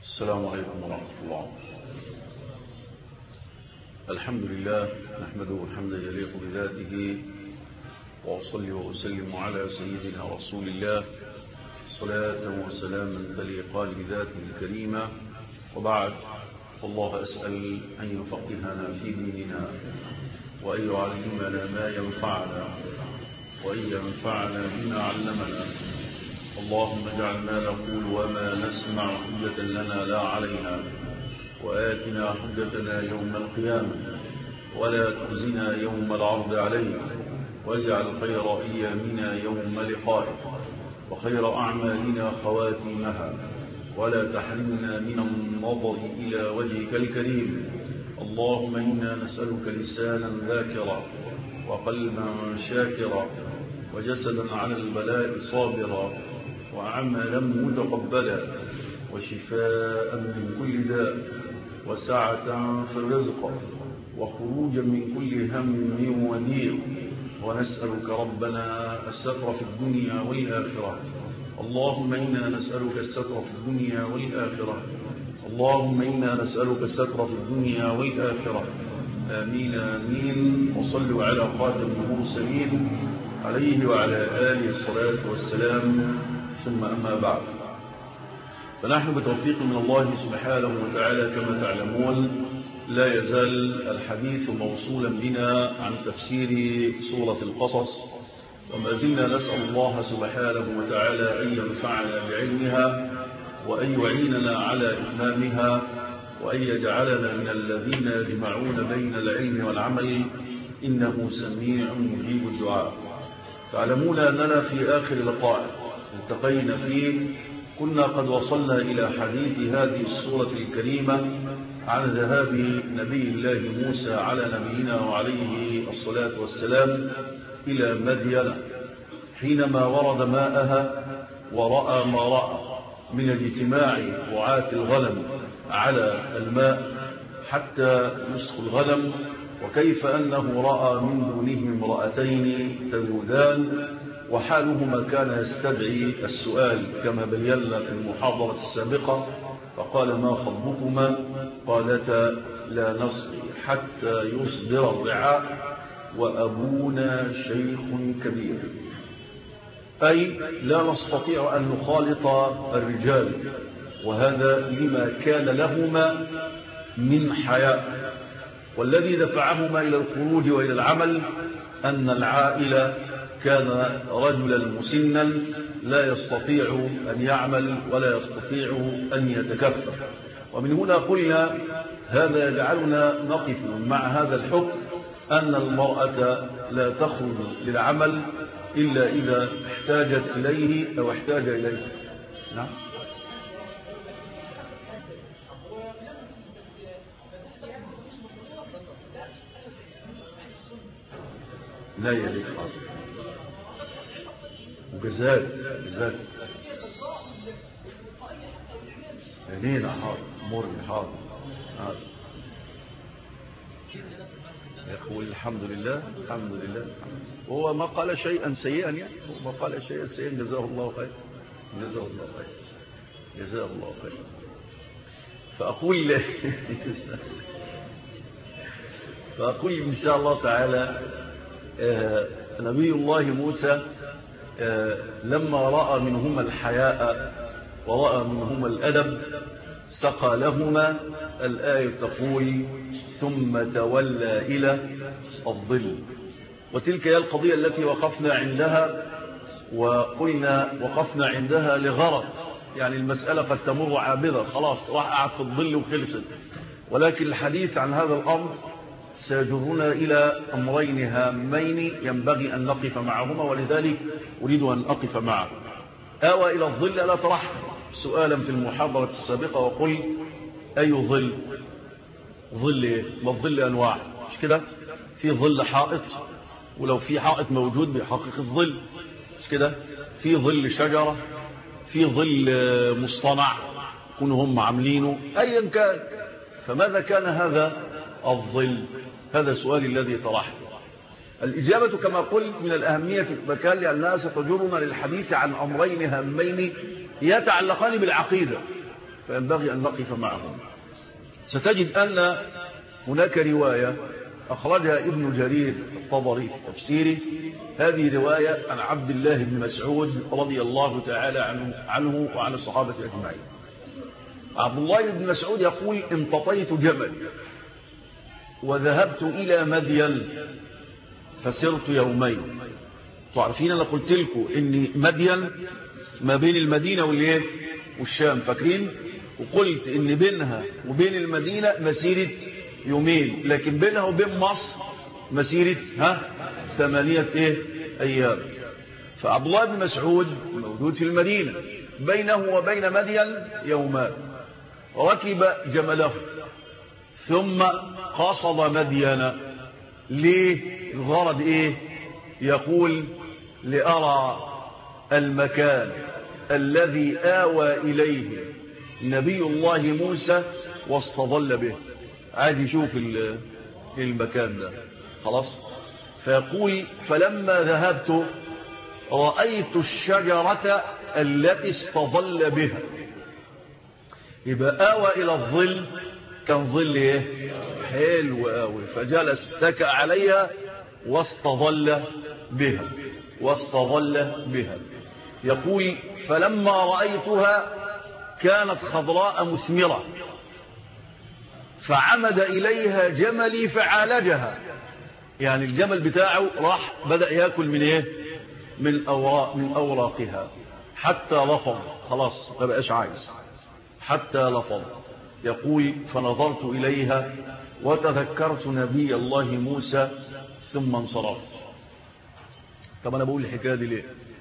السلام عليكم ورحمة الله الحمد لله نحمده حمدا يليق بذاته وأصلي وأسلم على سيدنا رسول الله صلاة وسلاما تليقان بذاته الكريمة وبعد فالله أسأل أن يفقهنا في ديننا وأن يعلمنا ما ينفعنا وأن ينفعنا بما علمنا اللهم اجعل ما نقول وما نسمع حجة لنا لا علينا وآتنا حجتنا يوم القيامة ولا تخزنا يوم العرض عليك واجعل خير أيامنا يوم لقائك وخير أعمالنا خواتيمها ولا تحرمنا من النظر إلى وجهك الكريم اللهم إنا نسألك لسانا ذاكرا وقلبا شاكرا وجسدا على البلاء صابرا وعملا متقبلا وشفاء من كل داء وسعة في الرزق وخروجا من كل هم وضيق ونسألك ربنا الستر في الدنيا والآخرة اللهم إنا نسألك الستر في الدنيا والآخرة اللهم إنا نسألك الستر في الدنيا والآخرة آمين آمين وصلوا على خاتم المرسلين عليه وعلى آله الصلاة والسلام ثم أما بعد فنحن بتوفيق من الله سبحانه وتعالى كما تعلمون لا يزال الحديث موصولا بنا عن تفسير سورة القصص وما زلنا نسأل الله سبحانه وتعالى أن ينفعنا بعلمها وأن يعيننا على إتمامها وأن يجعلنا من الذين يجمعون بين العلم والعمل إنه سميع مجيب الدعاء تعلمون أننا في آخر لقاء التقينا فيه كنا قد وصلنا إلى حديث هذه السورة الكريمة عن ذهاب نبي الله موسى على نبينا وعليه الصلاة والسلام إلى مدين حينما ورد ماءها ورأى ما رأى من اجتماع رعاة الغنم على الماء حتى يسخ الغنم وكيف أنه رأى من دونهم امرأتين تذودان وحالهما كان يستدعي السؤال كما بينا في المحاضرة السابقة فقال ما خطبكما قالتا لا نسقي حتى يصدر الرعاء وأبونا شيخ كبير أي لا نستطيع أن نخالط الرجال وهذا لما كان لهما من حياء والذي دفعهما إلى الخروج وإلى العمل أن العائلة كان رجلا مسنا لا يستطيع أن يعمل ولا يستطيع أن يتكفف ومن هنا قلنا هذا يجعلنا نقف مع هذا الحكم أن المرأة لا تخرج للعمل إلا إذا احتاجت إليه أو احتاج إليه نعم لا يليق خاص وجزاد جزاد هنينا حاضر مرني حاضر حاضر يا اخوي الحمد لله الحمد لله هو ما قال شيئا سيئا يعني هو ما قال شيئا سيئا جزاه الله خير جزاه الله خير جزاه الله خير فأقول فأقول إن شاء الله تعالى نبي الله موسى لما رأى منهما الحياء ورأى منهما الأدب سقى لهما الآية تقول ثم تولى إلى الظل وتلك هي القضية التي وقفنا عندها وقلنا وقفنا عندها لغرض يعني المسألة قد تمر عابرة خلاص راح قعد في الظل وخلصت ولكن الحديث عن هذا الأمر سيجرنا إلى أمرين هامين ينبغي أن نقف معهما ولذلك أريد أن أقف معه آوى إلى الظل ألا طرحت سؤالا في المحاضرة السابقة وقلت أي ظل ظل إيه؟ ما الظل أنواع مش كده في ظل حائط ولو في حائط موجود بيحقق الظل مش كده في ظل شجرة في ظل مصطنع يكونوا هم عاملينه أيا كان فماذا كان هذا الظل هذا السؤال الذي طرحته الإجابة كما قلت من الأهمية في المكان لأنها ستجرنا للحديث عن أمرين هامين يتعلقان بالعقيدة فينبغي أن نقف معهم ستجد أن هناك رواية أخرجها ابن جرير الطبري في تفسيره هذه رواية عن عبد الله بن مسعود رضي الله تعالى عنه, عنه وعن الصحابة أجمعين عبد الله بن مسعود يقول انتطيت جمل وذهبت إلى مدين فسرت يومين تعرفين أنا قلت لكم إن مدين ما بين المدينة والإيه والشام فاكرين وقلت إن بينها وبين المدينة مسيرة يومين لكن بينها وبين مصر مسيرة ها ثمانية إيه أيام فعبد الله بن مسعود موجود في المدينة بينه وبين مدين يومان ركب جمله ثم قصد مدين ليه الغرض ايه يقول لأرى المكان الذي آوى إليه نبي الله موسى واستظل به عادي يشوف المكان ده خلاص فيقول فلما ذهبت رأيت الشجرة التي استظل بها يبقى آوى إلى الظل كان ظل ايه حلو قوي فجلس اتكأ عليها واستظل بها واستظل بها يقول فلما رأيتها كانت خضراء مثمرة فعمد إليها جملي فعالجها يعني الجمل بتاعه راح بدأ يأكل من ايه من أوراق من أوراقها حتى لفظ خلاص ما بقاش عايز حتى لفظ يقول فنظرت إليها وتذكرت نبي الله موسى ثم انصرفت طب أنا بقول الحكاية دي ليه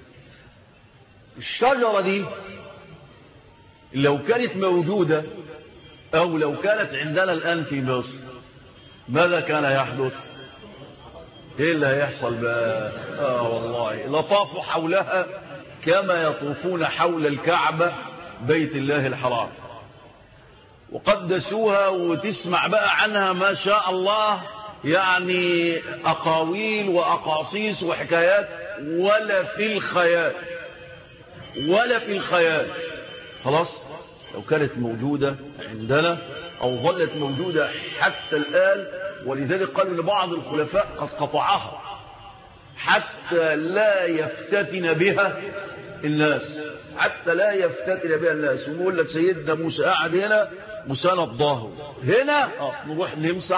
الشجرة دي لو كانت موجودة أو لو كانت عندنا الآن في مصر ماذا كان يحدث ايه اللي هيحصل بقى اه والله لطافوا حولها كما يطوفون حول الكعبة بيت الله الحرام وقدسوها وتسمع بقى عنها ما شاء الله يعني أقاويل وأقاصيص وحكايات ولا في الخيال ولا في الخيال خلاص لو كانت موجودة عندنا أو ظلت موجودة حتى الآن ولذلك قالوا لبعض الخلفاء قد قطعها حتى لا يفتتن بها الناس حتى لا يفتتن بها الناس ونقول لك سيدنا موسى قاعد هنا مساند ظهره هنا نروح نمسح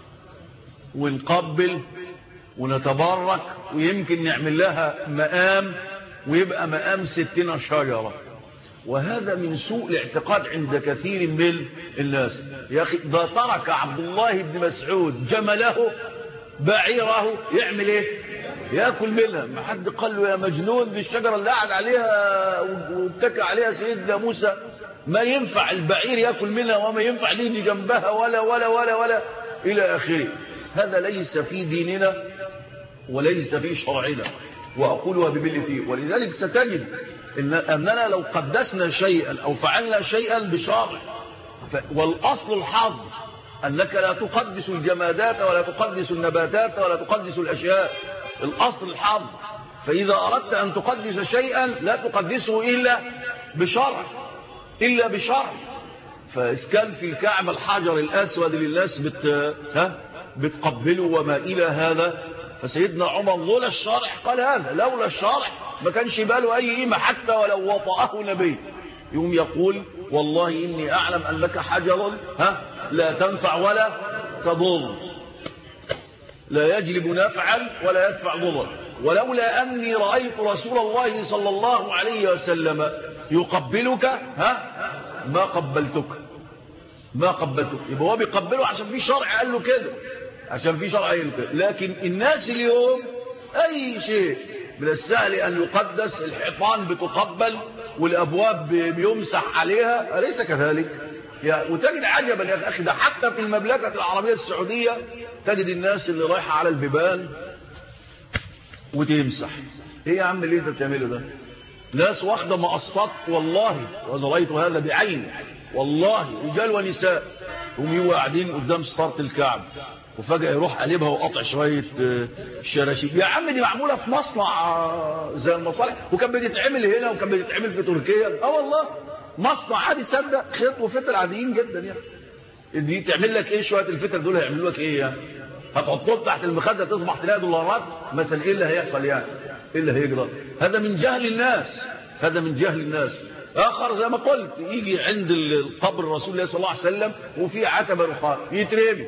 ونقبل ونتبرك ويمكن نعمل لها مقام ويبقى مقام ستين شجرة وهذا من سوء الاعتقاد عند كثير من الناس يا أخي ده ترك عبد الله بن مسعود جمله بعيره يعمل ايه ياكل منها ما حد قال له يا مجنون دي الشجره اللي قعد عليها واتكى عليها سيدنا موسى ما ينفع البعير ياكل منها وما ينفع يجي جنبها ولا ولا ولا ولا الى اخره هذا ليس في ديننا وليس في شرعنا واقولها بملتي ولذلك ستجد إن أننا لو قدسنا شيئا أو فعلنا شيئا بشرع والأصل الحظ أنك لا تقدس الجمادات ولا تقدس النباتات ولا تقدس الأشياء الأصل الحظ فإذا أردت أن تقدس شيئا لا تقدسه إلا بشرع إلا بشرع فإسكان في الكعبة الحجر الأسود للناس بت... ها؟ بتقبله وما إلى هذا فسيدنا عمر لولا الشرع قال هذا لولا الشرع ما كانش باله أي قيمة حتى ولو وطأه نبي يوم يقول والله إني أعلم أنك حجر ها لا تنفع ولا تضر لا يجلب نفعا ولا يدفع ضرا ولولا أني رأيت رسول الله صلى الله عليه وسلم يقبلك ها ما قبلتك ما قبلتك يبقى هو بيقبله عشان في شرع قال له كده عشان في شرع قال له كده لكن الناس اليوم أي شيء من السهل أن يقدس الحيطان بتقبل والأبواب بيمسح عليها أليس كذلك يعني وتجد عجبا يا أخي ده حتى في المملكة العربية السعودية تجد الناس اللي رايحة على البيبان وتمسح ايه يا عم اللي انت بتعمله ده ناس واخده مقصات والله وانا رايت هذا بعيني والله رجال ونساء هم يبقوا قاعدين قدام ستاره الكعب وفجاه يروح قلبها وقطع شويه شراشيب يا عم دي معموله في مصنع زي المصالح وكان بتتعمل هنا وكان بتتعمل في تركيا اه والله مصنع عادي تصدق خيط وفتل عاديين جدا يعني دي تعمل لك ايه شويه الفتل دول هيعملوا لك ايه يعني هتحطهم تحت المخده تصبح تلاقي دولارات مثلا ايه اللي هيحصل يعني ايه اللي هيجرى هذا من جهل الناس هذا من جهل الناس اخر زي ما قلت يجي عند القبر الرسول الله صلى الله عليه وسلم وفي عتبه رخاء يترمي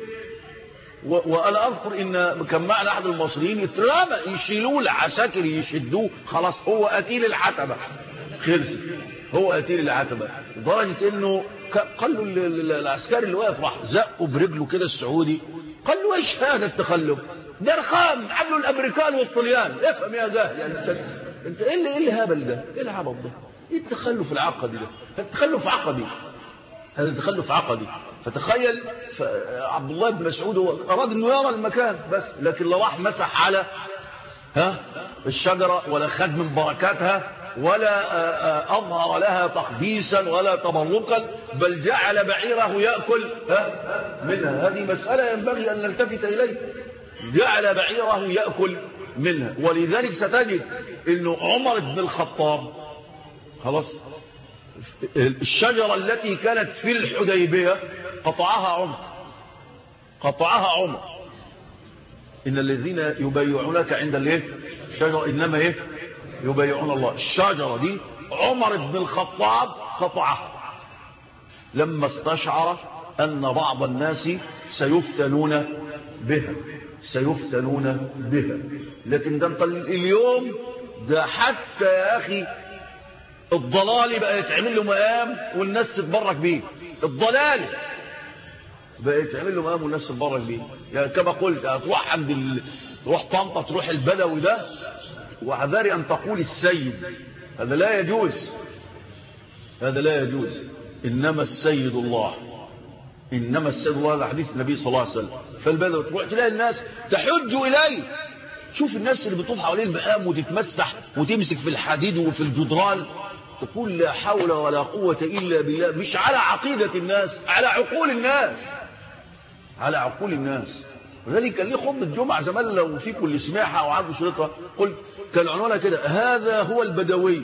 وانا اذكر ان كان معنا احد المصريين يترمى يشيلوه العساكر يشدوه خلاص هو قتيل العتبه خلص هو قتيل العتبه لدرجه انه قال له العسكري اللي واقف راح زقه برجله كده السعودي قال له ايش هذا التخلف ده رخام عملوا الامريكان والطليان افهم يا جاهل يعني انت انت ايه اللي ايه الهبل ده ايه العبط ده ايه التخلف العقدي ده التخلف عقدي هذا تخلف عقدي فتخيل عبد الله بن مسعود اراد انه يرى المكان بس لكن لا راح مسح على ها الشجره ولا خد من بركاتها ولا أظهر لها تقديسا ولا تبركا بل جعل بعيره يأكل منها هذه مسألة ينبغي أن نلتفت إليه جعل بعيره يأكل منها ولذلك ستجد أنه عمر بن الخطاب خلاص الشجرة التي كانت في الحديبية قطعها عمر قطعها عمر إن الذين يبايعونك عند الايه شجرة إنما إيه يبايعون الله الشجرة دي عمر بن الخطاب قطعها لما استشعر أن بعض الناس سيفتنون بها سيفتنون بها لكن ده اليوم ده حتى يا أخي الضلال بقى يتعمل له مقام والناس تتبرك بيه الضلال بقى يتعمل له مقام والناس تتبرك بيه يعني كما قلت هتروح عند ال... تروح طنطا تروح البدوي ده وعذاري أن تقول السيد هذا لا يجوز هذا لا يجوز إنما السيد الله إنما السيد الله هذا حديث النبي صلى الله عليه وسلم فالبدوي تروح تلاقي الناس تحج إليه شوف الناس اللي بتطوف حوالين المقام وتتمسح وتمسك في الحديد وفي الجدران تقول لا حول ولا قوة إلا بالله مش على عقيدة الناس على عقول الناس على عقول الناس ولذلك كان ليه خطبة جمعة زمان لو فيكم اللي سمعها أو عنده شريطها قلت كان عنوانها كده هذا هو البدوي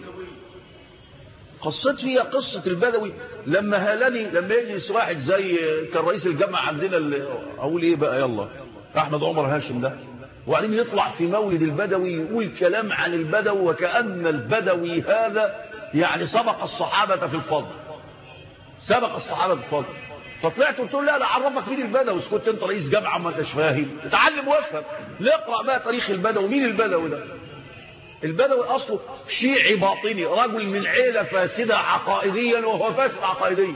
قصت فيها قصة البدوي لما هالني لما يجلس واحد زي كان رئيس الجامعة عندنا أقول إيه بقى يلا أحمد عمر هاشم ده وبعدين يطلع في مولد البدوي يقول كلام عن البدوي وكأن البدوي هذا يعني سبق الصحابة في الفضل سبق الصحابة في الفضل فطلعت قلت له لا لا عرفك مين البدوي كنت انت رئيس جامعه ما انتش فاهم اتعلم وافهم نقرا بقى تاريخ البدوي مين البدوي ده البدوي اصله شيعي باطني رجل من عيله فاسده عقائديا وهو فاسد عقائديا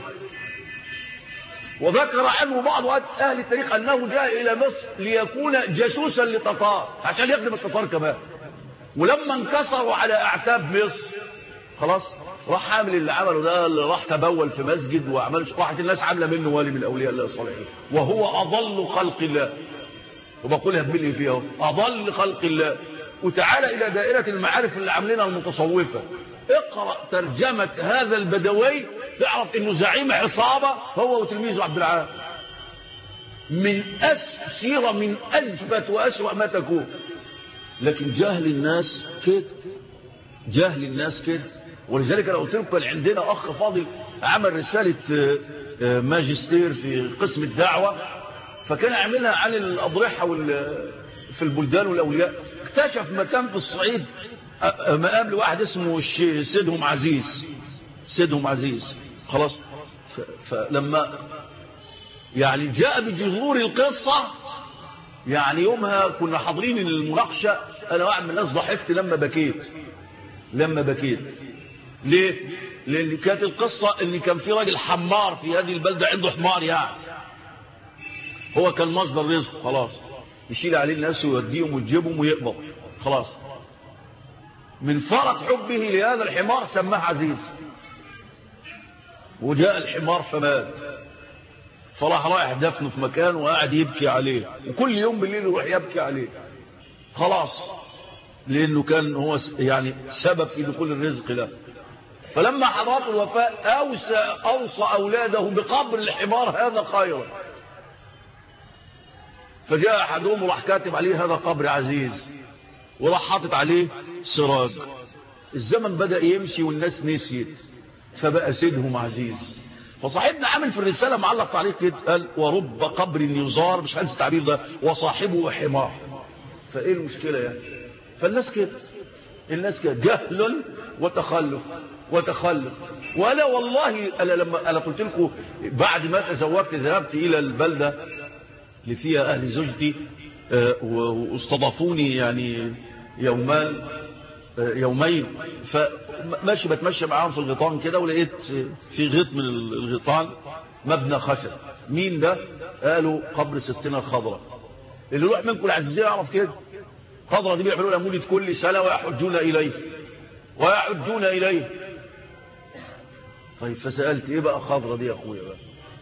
وذكر عنه بعض اهل التاريخ انه جاء الى مصر ليكون جاسوسا للتتار عشان يخدم التتار كمان ولما انكسروا على اعتاب مصر خلاص راح عامل اللي عمله ده اللي راح تبول في مسجد وعمل راحت الناس عامله منه ولي من اولياء الله الصالحين وهو اضل خلق الله وبقولها بملي فيها اضل خلق الله وتعالى الى دائره المعارف اللي عاملينها المتصوفه اقرا ترجمه هذا البدوي تعرف انه زعيم عصابه هو وتلميذه عبد العال من أس سيره من اثبت واسوا ما تكون لكن جهل الناس كده جهل الناس كده ولذلك انا قلت لكم كان عندنا اخ فاضل عمل رساله ماجستير في قسم الدعوه فكان عاملها عن الاضرحه في البلدان والاولياء اكتشف مكان في الصعيد مقام لواحد اسمه سيدهم عزيز سيدهم عزيز خلاص فلما يعني جاء بجذور القصه يعني يومها كنا حاضرين المناقشه انا واحد من الناس ضحكت لما بكيت لما بكيت ليه لان كانت القصة ان كان في راجل حمار في هذه البلدة عنده حمار يعني هو كان مصدر رزقه خلاص يشيل عليه الناس ويوديهم ويجيبهم ويقبض خلاص من فرط حبه لهذا الحمار سماه عزيز وجاء الحمار فمات فراح رايح دفنه في مكان وقاعد يبكي عليه وكل يوم بالليل يروح يبكي عليه خلاص لانه كان هو يعني سبب في دخول الرزق له فلما حضرت الوفاة أوصى, أوصى أولاده بقبر الحمار هذا خيرا فجاء أحدهم وراح كاتب عليه هذا قبر عزيز وراح حاطط عليه سراج الزمن بدأ يمشي والناس نسيت فبقى سيدهم عزيز فصاحبنا عامل في الرسالة معلق تعليق كده قال ورب قبر يزار مش هنسى التعبير ده وصاحبه حمار فايه المشكلة يعني فالناس كده الناس كده جهل وتخلف وتخلف وانا والله انا لما انا قلت لكم بعد ما تزوجت ذهبت الى البلده اللي فيها اهل زوجتي واستضافوني يعني يومان يومين فماشي بتمشى معاهم في الغيطان كده ولقيت في غيط من الغيطان مبنى خشب مين ده قالوا قبر ستنا الخضراء اللي يروح منكم العزيزين يعرف كده خضرة دي بيعملوا لها مولد كل سنة ويحجون إليه ويحجون إليه طيب فسألت إيه بقى خضرة دي يا أخويا بقى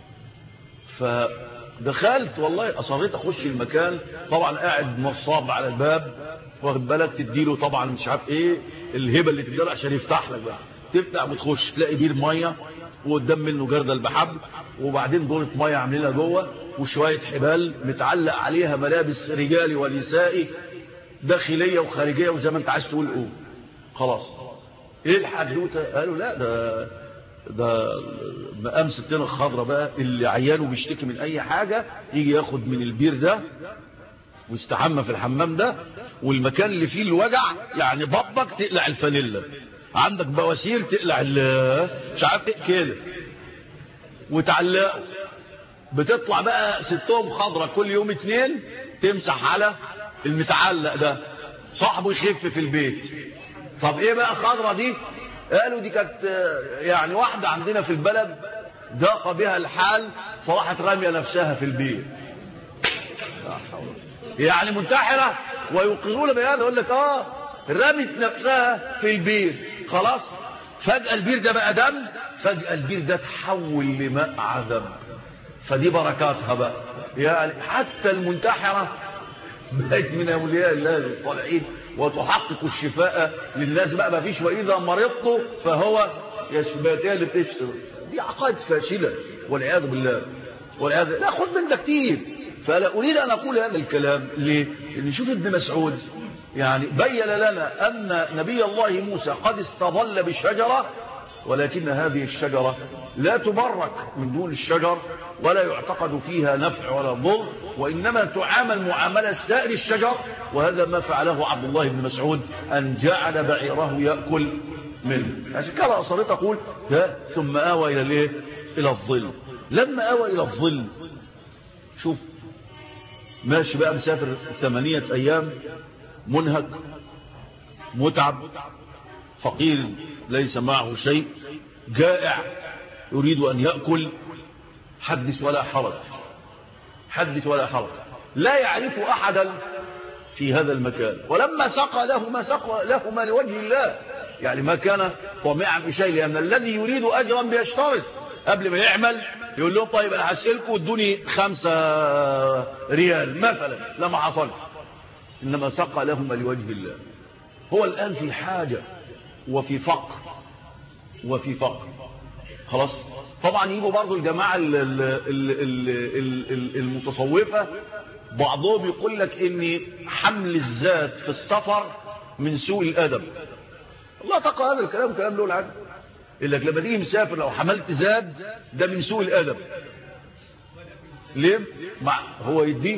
فدخلت والله أصريت أخش المكان طبعا قاعد نصاب على الباب واخد بالك تديله طبعا مش عارف ايه الهبه اللي تديله عشان يفتح لك بقى تفتح وتخش تلاقي بير ميه وقدام منه جردل بحبل وبعدين دورة ميه عاملينها جوه وشويه حبال متعلق عليها ملابس رجالي ونسائي داخليه وخارجيه وزي ما انت عايز تقول قول خلاص ايه الحدوته قالوا لا ده ده مقام ستنا الخضراء بقى اللي عياله بيشتكي من اي حاجه يجي ياخد من البير ده ويستحمى في الحمام ده والمكان اللي فيه الوجع يعني بطنك تقلع الفانيلا عندك بواسير تقلع مش عارف ايه كده وتعلقوا بتطلع بقى ستهم خضرة كل يوم اتنين تمسح على المتعلق ده صاحبه يخف في البيت طب ايه بقى خضرة دي قالوا دي كانت يعني واحدة عندنا في البلد ضاق بها الحال فراحت رامية نفسها في البيت يعني منتحرة ويقرون بهذا يقول لك اه رمت نفسها في البير خلاص فجأة البير ده بقى دم فجأة البير ده تحول لماء عذب فدي بركاتها بقى يعني حتى المنتحرة بقت من أولياء الله الصالحين وتحقق الشفاء للناس بقى ما فيش وإذا مرضت فهو يشفى اللي بتفسر دي عقائد فاشلة والعياذ بالله والعياذ لا خد من ده كتير فلا أريد أن أقول هذا الكلام ليه؟ لأن شوف ابن مسعود يعني بين لنا أن نبي الله موسى قد استظل بشجرة ولكن هذه الشجرة لا تبرك من دون الشجر ولا يعتقد فيها نفع ولا ضر وإنما تعامل معاملة سائر الشجر وهذا ما فعله عبد الله بن مسعود أن جعل بعيره يأكل منه عشان كده أصريت أقول ثم آوى إلى الايه إلى الظل لما آوى إلى الظل شوف ماشي بقى مسافر ثمانية أيام منهك متعب فقير ليس معه شيء جائع يريد أن يأكل حدث ولا حرج حدث ولا حرج لا يعرف أحدا في هذا المكان ولما سقى له ما سقى لهما لوجه الله يعني ما كان طامعا بشيء لأن الذي يريد أجرا بيشترط قبل ما يعمل يقول لهم طيب أنا هسألكم ادوني خمسة ريال مثلا لما حصل إنما سقى لهما لوجه الله هو الآن في حاجة وفي فقر وفي فقر خلاص طبعا يجوا برضو الجماعة ال ال ال ال ال المتصوفة بعضهم يقول لك ان حمل الذات في السفر من سوء الادب الله تقى هذا الكلام كلام له العدل يقول لك لما تيجي مسافر لو حملت زاد ده من سوء الادب ليه مع هو يديك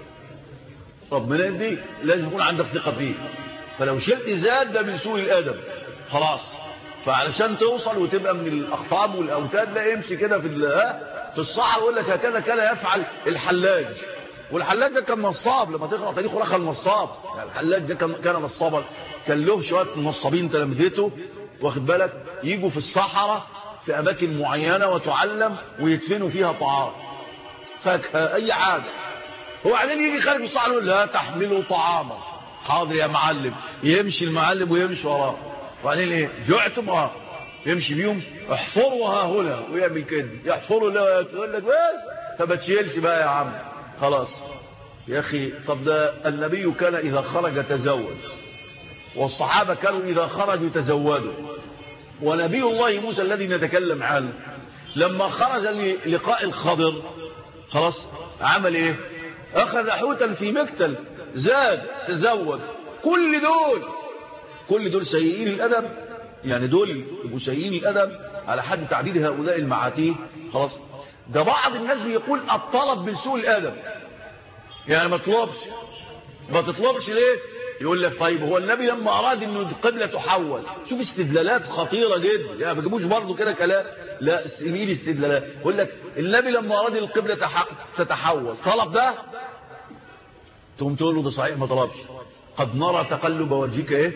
ربنا يديك لازم يكون عندك ثقه فيه فلو شلت زاد ده من سوء الادب خلاص فعلشان توصل وتبقى من الاقطاب والاوتاد لا يمشي كده في في الصحراء يقول لك هكذا كان يفعل الحلاج والحلاج ده كان نصاب لما تقرا تاريخه رخى النصاب يعني الحلاج ده كان كان نصابا كان له شويه نصابين تلامذته واخد بالك يجوا في الصحراء في اماكن معينه وتعلم ويدفنوا فيها طعام فاكهه اي حاجه وبعدين يجي خارج الصحراء يقول لا تحملوا طعاما حاضر يا معلم يمشي المعلم ويمشي وراه وبعدين ايه جعتم اه يمشي بيهم احفروا ها هنا ويعمل كده يحفروا لا يقول لك بس فما تشيلش بقى يا عم خلاص يا اخي طب ده النبي كان اذا خرج تزوج والصحابه كانوا اذا خرجوا تزودوا ونبي الله موسى الذي نتكلم عنه لما خرج للقاء الخضر خلاص عمل ايه اخذ حوتا في مكتل زاد تزود كل دول كل دول سيئين الادب يعني دول يبقوا سيئين الادب على حد تعديل هؤلاء المعاتيه خلاص ده بعض الناس بيقول الطلب من سوء الادب يعني ما تطلبش ما تطلبش ليه يقول لك طيب هو النبي لما اراد انه القبله تحول شوف استدلالات خطيره جدا يعني ما بيجيبوش برضه كده كلام لا مين استدلالات يقول لك النبي لما اراد القبله تح... تتحول طلب ده تقوم تقول له ده صحيح ما طلبش قد نرى تقلب وجهك ايه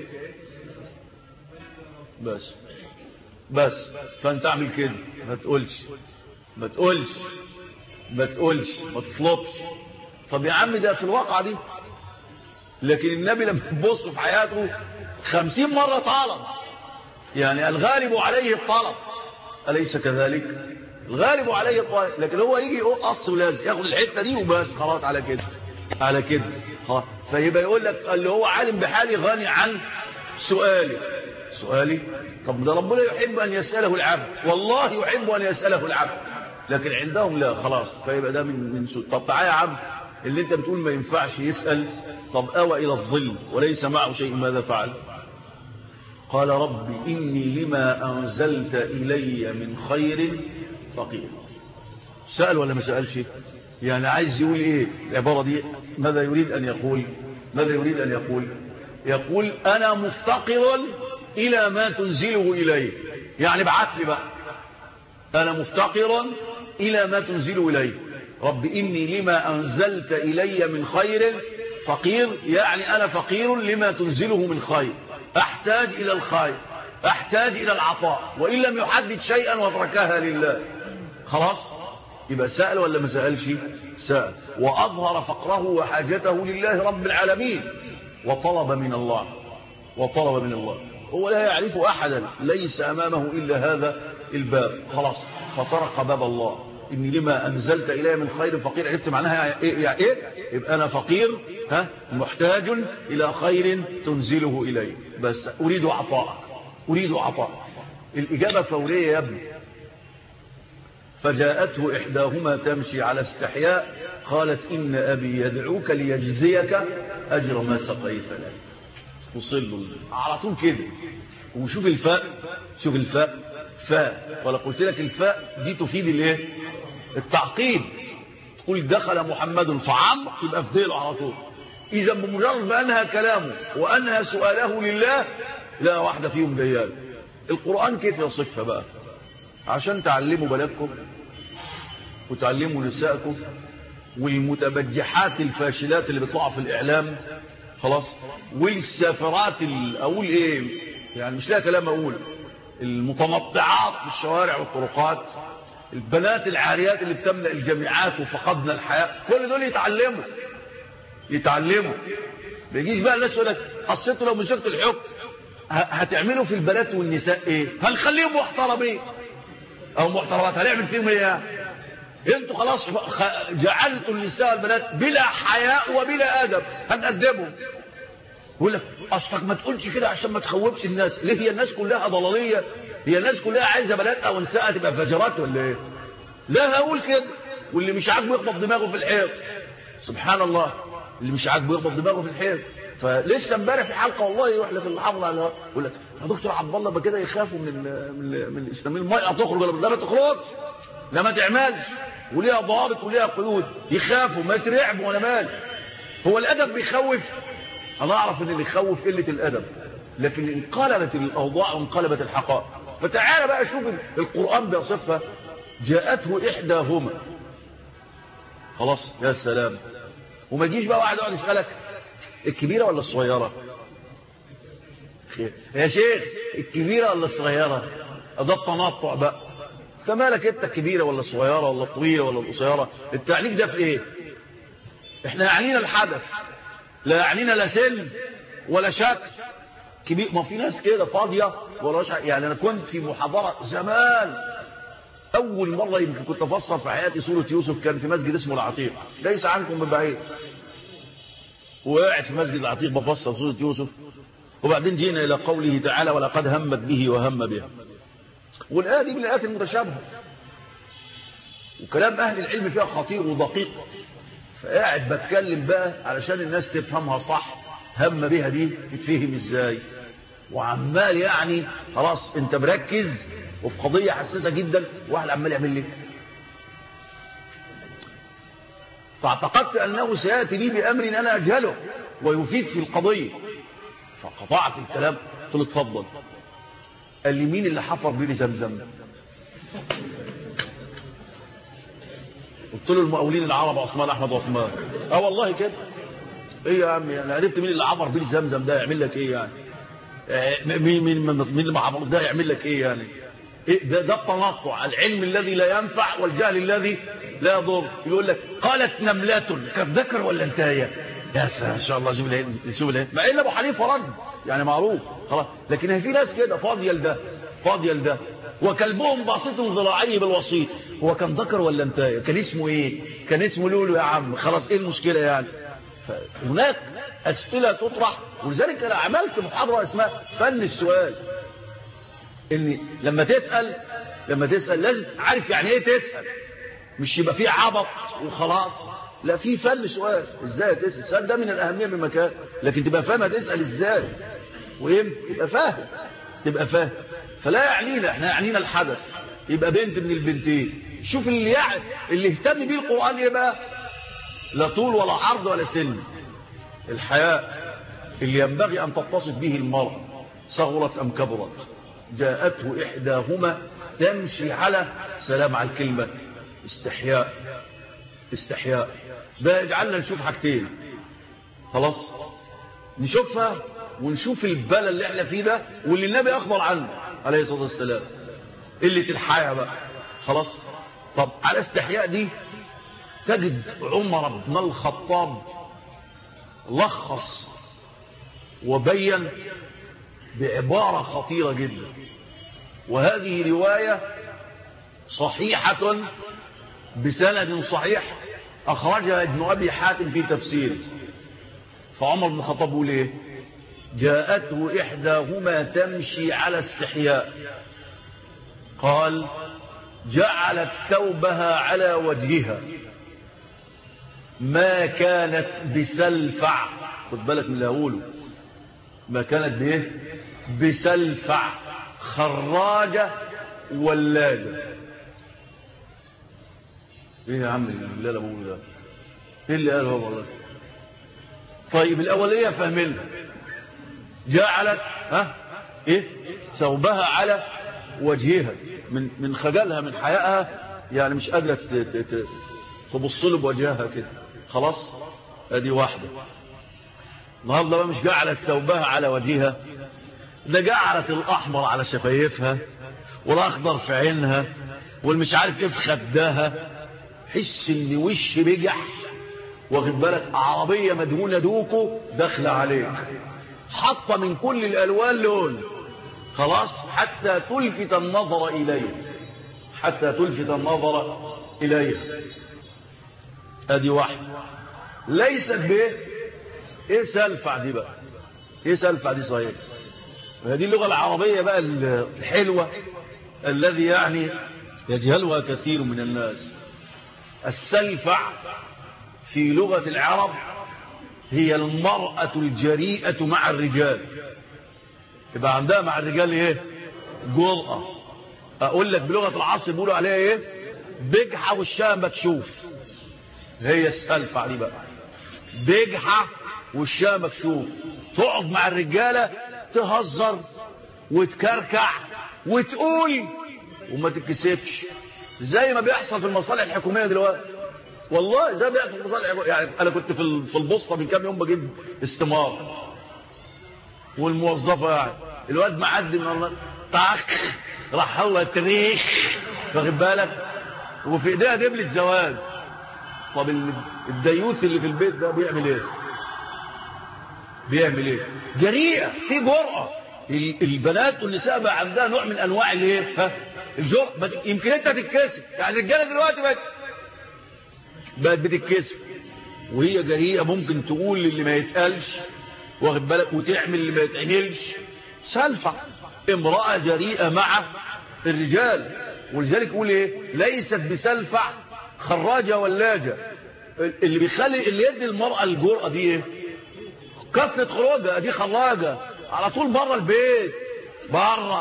بس بس فانت اعمل كده ما تقولش ما تقولش ما تقولش ما تطلبش طب يا عم ده في الواقع دي لكن النبي لما تبص في حياته خمسين مرة طلب يعني الغالب عليه الطلب أليس كذلك الغالب عليه الطلب لكن هو يجي يقص ولازم ياخد الحتة دي وبس خلاص على كده على كده خلاص فيبقى يقول لك اللي هو عالم بحالي غني عن سؤالي سؤالي طب ده ربنا يحب أن يسأله العبد والله يحب أن يسأله العبد لكن عندهم لا خلاص فيبقى ده من من سوء طب تعالى يا عبد اللي انت بتقول ما ينفعش يسأل طب أوى إلى الظل وليس معه شيء ماذا فعل قال رب إني لما أنزلت إلي من خير فقير سأل ولا ما سألش يعني عايز يقول إيه العبارة دي ماذا يريد أن يقول ماذا يريد أن يقول يقول أنا مفتقر إلى ما تنزله إلي يعني ابعث لي بقى أنا مفتقر إلى ما تنزله إلي رب إني لما أنزلت إلي من خير فقير يعني أنا فقير لما تنزله من خير أحتاج إلى الخير أحتاج إلى العطاء وإن لم يحدد شيئا وتركها لله خلاص يبقى سأل ولا ما سألش سأل وأظهر فقره وحاجته لله رب العالمين وطلب من الله وطلب من الله هو لا يعرف أحدا ليس أمامه إلا هذا الباب خلاص فطرق باب الله إني لما أنزلت إلي من خير فقير عرفت معناها إيه, يعني إيه؟ يبقى أنا فقير ها محتاج إلى خير تنزله إلي بس أريد عطاءك أريد عطاء الإجابة فورية يا ابني فجاءته إحداهما تمشي على استحياء قالت إن أبي يدعوك ليجزيك أجر ما سقيت له وصل له على طول كده وشوف الفاء شوف الفاء فاء ولا قلت لك الفاء دي تفيد الايه التعقيب تقول دخل محمد فعمر يبقى في ديله على طول اذا بمجرد ما انهى كلامه وانهى سؤاله لله لا واحده فيهم ديال القران كيف يصفها بقى عشان تعلموا بلدكم وتعلموا نسائكم والمتبجحات الفاشلات اللي بيطلعوا في الاعلام خلاص والسافرات اقول ايه يعني مش لاقي كلام اقول المتنطعات في الشوارع والطرقات البنات العاريات اللي بتملأ الجامعات وفقدنا الحياة كل دول يتعلموا يتعلموا بيجيش بقى الناس يقول لك قصته لو مسكت الحكم هتعملوا في البنات والنساء ايه هنخليهم محترمين او محترمات هنعمل فيهم ايه انتوا خلاص جعلتوا النساء والبنات بلا حياء وبلا ادب هنقدمهم يقول لك اصلك ما تقولش كده عشان ما تخوفش الناس ليه هي الناس كلها ضلاليه هي الناس كلها عايزه بناتها ونساءها تبقى فجرات ولا ايه لا هقول كده واللي مش عاجبه يخبط دماغه في الحيط سبحان الله اللي مش عاجبه يخبط دماغه في الحيط فلسه امبارح في حلقه والله واحنا في المحافظه على يقول لك يا دكتور عبد الله بكده يخافوا من من من الاسلاميين الميه تخرج ولا لا ما تخرجش لا ما تعملش وليها ضوابط وليها قيود يخافوا ما يترعبوا ولا مال هو الادب بيخوف انا اعرف ان اللي يخوف قله الادب لكن انقلبت الاوضاع وانقلبت الحقائق فتعال بقى شوف القران بيصفها جاءته احداهما خلاص يا سلام وما يجيش بقى واحد يقعد يسالك الكبيره ولا الصغيره يا شيخ الكبيره ولا الصغيره ده التنطع بقى انت مالك انت الكبيره ولا الصغيره ولا الطويله ولا القصيره التعليق ده في ايه احنا يعنينا الحدث لا يعنينا لا سن ولا شكل كبير ما في ناس كده فاضيه ولا شيء يعني انا كنت في محاضره زمان اول مره يمكن كنت افسر في حياتي سوره يوسف كان في مسجد اسمه العتيق ليس عنكم من بعيد وقعت في مسجد العتيق بفسر سوره يوسف وبعدين جينا الى قوله تعالى ولقد همت به وهم بها والايه دي من الايات المتشابهه وكلام اهل العلم فيها خطير ودقيق فقاعد بتكلم بقى علشان الناس تفهمها صح هم بها دي تتفهم ازاي وعمال يعني خلاص انت مركز وفي قضيه حساسه جدا واحد عمال يعمل لي فاعتقدت انه سياتي لي بامر انا اجهله ويفيد في القضيه فقطعت الكلام قلت له اتفضل قال لي مين اللي حفر بير زمزم قلت له المقاولين العرب عثمان احمد عثمان اه والله كده ايه يا عم انا عرفت مين اللي عبر بير زمزم ده يعمل لك ايه يعني آه، مين مين مين اللي عبر ده يعمل لك ايه يعني إيه ده ده التنطع العلم الذي لا ينفع والجهل الذي لا يضر يقول لك قالت نملة كان ذكر ولا انتايه يا سلام ان شاء الله شوف العلم شوف العلم مع ان ابو حنيفه رد يعني معروف خلاص لكن في ناس كده فاضيه لده فاضيه لده وكلبهم باسط ذراعيه بالوسيط هو كان ذكر ولا انتايه كان اسمه ايه كان اسمه لولو يا عم خلاص ايه المشكله يعني فهناك اسئله تطرح ولذلك انا عملت محاضره اسمها فن السؤال ان لما تسال لما تسال لازم عارف يعني ايه تسال مش يبقى فيه عبط وخلاص لا في فن سؤال ازاي تسال السؤال ده من الاهميه بمكان لكن تبقى فاهم هتسال ازاي ويم تبقى فاهم تبقى فاهم فلا يعنينا احنا يعنينا الحدث يبقى بنت من البنتين شوف اللي يعني اللي اهتم بيه القران ايه بقى لا طول ولا عرض ولا سن الحياء اللي ينبغي ان تتصف به المرء صغرت ام كبرت جاءته احداهما تمشي على سلام على الكلمه استحياء استحياء ده يجعلنا نشوف حاجتين خلاص نشوفها ونشوف البلا اللي احنا فيه ده واللي النبي اخبر عنه عليه الصلاه والسلام قله الحياء بقى خلاص طب على استحياء دي تجد عمر بن الخطاب لخص وبين بعبارة خطيرة جدا وهذه رواية صحيحة بسند صحيح أخرجها ابن أبي حاتم في تفسيره فعمر بن الخطاب بيقول إيه جاءته إحداهما تمشي على استحياء قال جعلت ثوبها على وجهها ما كانت بسلفع خد بالك من اللي هقوله ما كانت بايه بسلفع خراجة ولاجة ايه يا عم اللي انا بقوله ده ايه اللي قاله هو والله طيب الاوليه فاهمينها جعلت ها ايه ثوبها على وجهها من من خجلها من حيائها يعني مش قادره تبص له بوجهها كده خلاص ادي واحده النهارده بقى مش جعلت ثوبها على وجهها ده جعلت الاحمر على شفايفها والاخضر في عينها والمش عارف ايه في خدها حس ان وش بجح واخد بالك عربيه مدهونه دوكو داخله عليك حاطه من كل الالوان لون خلاص حتى تلفت النظر اليه حتى تلفت النظر اليه ادي واحده ليست بايه ايه سلفع دي بقى ايه سلفع دي صحيح هذه اللغه العربيه بقى الحلوه الذي يعني يجهلها كثير من الناس السلفع في لغه العرب هي المراه الجريئه مع الرجال يبقى عندها مع الرجال ايه جرأة اقول لك بلغه العصر بيقولوا عليها ايه بجحه وشها مكشوف هي السلفع دي بقى بجحه وشها مكشوف تقعد مع الرجالة تهزر وتكركع وتقول وما تتكسفش زي ما بيحصل في المصالح الحكومية دلوقتي والله زي ما بيحصل في المصالح الحكومية يعني أنا كنت في في البوسطة من كام يوم بجيب استمار والموظفة يعني الواد معدي من طخ راح هو تريخ واخد بالك وفي ايديها دبلة زواج طب الديوث اللي في البيت ده بيعمل ايه بيعمل ايه جريئة في جرأة البنات والنساء بقى عندها نوع من انواع الايه ها الجرأة يمكن انت تتكسف يعني الرجاله دلوقتي بقت بقت بتتكسف وهي جريئة ممكن تقول اللي ما يتقالش واخد بالك وتعمل اللي ما يتعملش سلفة امرأة جريئة مع الرجال ولذلك يقول ايه ليست بسلفع خراجة ولاجة اللي بيخلي اللي يدي المرأة الجرأة دي ايه كثرة خروجها دي خراجة على طول بره البيت بره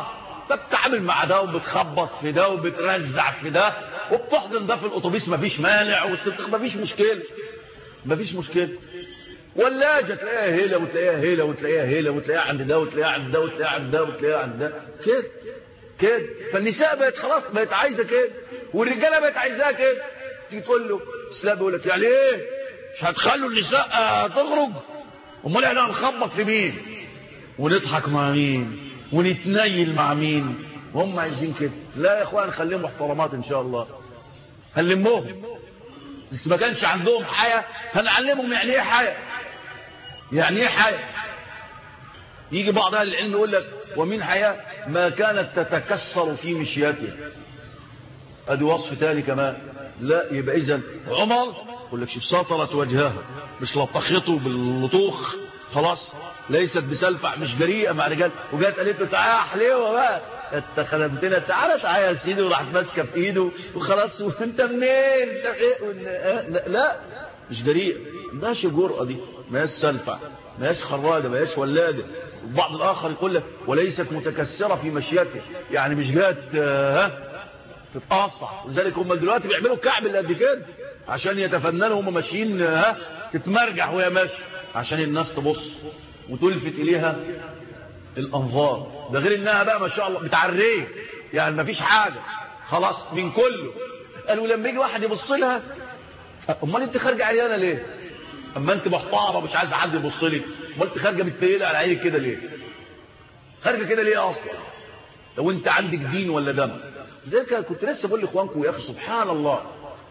بتتعامل مع ده وبتخبط في ده وبترزع في ده وبتحضن ده في الاتوبيس مفيش مانع مفيش مشكله مفيش مشكله ولاجه تلاقيها هيله وتلاقيها هيله وتلاقيها هيله وتلاقيها عند ده وتلاقيها عند ده وتلاقيها عند ده وتلاقيها عند ده كده كده فالنساء بقت خلاص بقت عايزه كده والرجاله بقت عايزاها كده تيجي تقول له الاسلام بيقول لك يعني ايه مش هتخلوا النساء تخرج امال احنا هنخبط في مين ونضحك مع مين ونتنيل مع مين وهم عايزين كده لا يا اخوان خليهم محترمات ان شاء الله هنلمهم بس ما كانش عندهم حياة هنعلمهم يعني ايه حياة يعني ايه حياة يجي بعض اهل العلم يقول لك ومن حياة ما كانت تتكسر في مشياتها ادي وصف تاني كمان لا يبقى اذا عمر يقول لك شوف سطرت وجهها مش لطخته باللطوخ خلاص ليست بسلفع مش جريئه مع رجال وجات قالت له تعالى يا حليوه بقى انت خدمتنا تعالى تعالى يا سيدي وراحت ماسكه في ايده وخلاص وانت منين انت ايه لا, لا مش جريئه ما هيش الجرأه دي ما هيش سلفع ما هيش خراده ما هيش ولاده البعض الاخر يقول لك وليست متكسره في مشيته يعني مش جات ها تتقاصع لذلك هم دلوقتي بيعملوا الكعب اللي قد كده عشان يتفننوا هم ماشيين ها تتمرجح وهي ماشيه عشان الناس تبص وتلفت اليها الانظار ده غير انها بقى ما شاء الله بتعريه يعني ما فيش حاجه خلاص من كله قالوا لما يجي واحد يبص لها امال انت خارجه عريانه ليه اما انت محتاره مش عايزه حد يبص لك امال انت خارجه متقيله على عينك كده ليه خارجه كده ليه اصلا لو انت عندك دين ولا دم لذلك كنت لسه بقول لاخوانكم يا اخي سبحان الله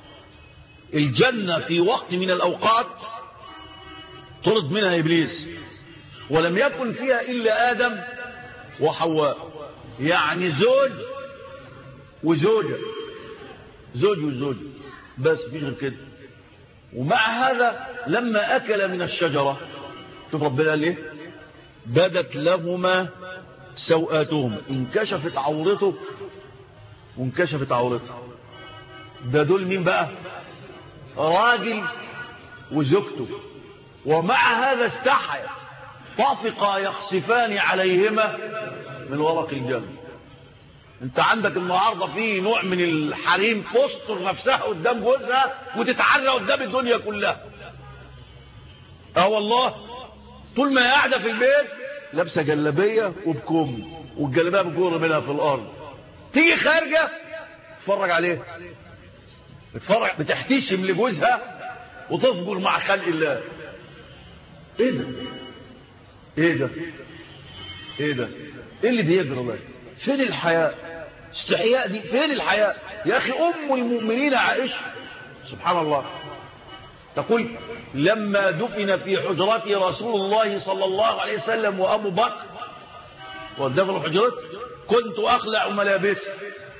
الجنه في وقت من الاوقات طرد منها ابليس ولم يكن فيها الا ادم وحواء يعني زوج وزوجه زوج وزوجه بس مفيش غير كده ومع هذا لما اكل من الشجره شوف ربنا قال ايه بدت لهما سوءاتهما انكشفت عورته وانكشفت عورته ده دول مين بقى راجل وزوجته ومع هذا استحيا طفقا يخسفان عليهما من ورق الجنة انت عندك النهاردة في نوع من الحريم تستر نفسها قدام جوزها وتتعرى قدام الدنيا كلها اه والله طول ما هي قاعدة في البيت لابسة جلابية وبكم والجلابية بتجر منها في الارض تيجي خارجة تتفرج عليه بتفرج بتحتشم لجوزها وتفجر مع خلق الله ايه ده ايه ده ايه ده ايه اللي بيجرى ده فين الحياء استحياء دي فين الحياء يا اخي ام المؤمنين عائشة سبحان الله تقول لما دفن في حجرته رسول الله صلى الله عليه وسلم وابو بكر ودفن حجرته كنت اخلع ملابسي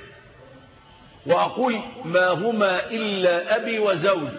واقول ما هما الا ابي وزوجي